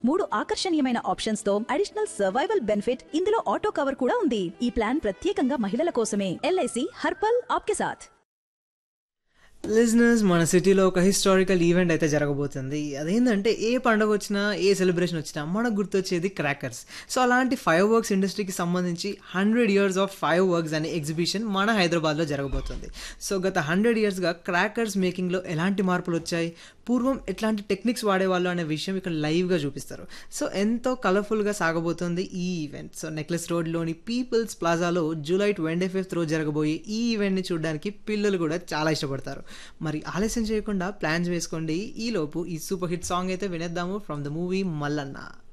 మూడు ఆకర్షణీయమైన ఆప్షన్స్ తో అడిషనల్ సర్వైవల్ బెనిఫిట్ ఇందులో ఆటో కవర్ కూడా ఉంది ఈ ప్లాన్ ప్రత్యేకంగా మహిళల కోసమే ఎల్ఐసి హర్పల్ ఆప్కే సాథ్ లిజనర్స్ మన సిటీలో ఒక హిస్టారికల్ ఈవెంట్ అయితే జరగబోతుంది అదేంటంటే ఏ పండుగ వచ్చినా ఏ సెలబ్రేషన్ వచ్చినా మనకు గుర్తొచ్చేది క్రాకర్స్ సో అలాంటి ఫైవ్ వర్క్స్ ఇండస్ట్రీకి సంబంధించి hundred years of fireworks అనే ఎగ్జిబిషన్ మన హైదరాబాద్లో జరగబోతుంది సో గత హండ్రెడ్ ఇయర్స్గా క్రాకర్స్ మేకింగ్లో ఎలాంటి మార్పులు వచ్చాయి పూర్వం ఎట్లాంటి టెక్నిక్స్ వాడేవాళ్ళు అనే విషయం ఇక్కడ లైవ్గా చూపిస్తారు సో ఎంతో కలర్ఫుల్గా సాగబోతుంది ఈ ఈవెంట్ సో నెక్లెస్ రోడ్లోని పీపుల్స్ ప్లాజాలో జూలై ట్వంటీ ఫిఫ్త్ రోజు జరగబోయే ఈ ఈవెంట్ని చూడడానికి పిల్లలు కూడా చాలా ఇష్టపడతారు మరి ఆలస్యం చేయకుండా ప్లాన్స్ వేసుకోండి ఈలోపు ఈ సూపర్ హిట్ సాంగ్ అయితే వినేద్దాము ఫ్రమ్ ద మూవీ మల్లన్న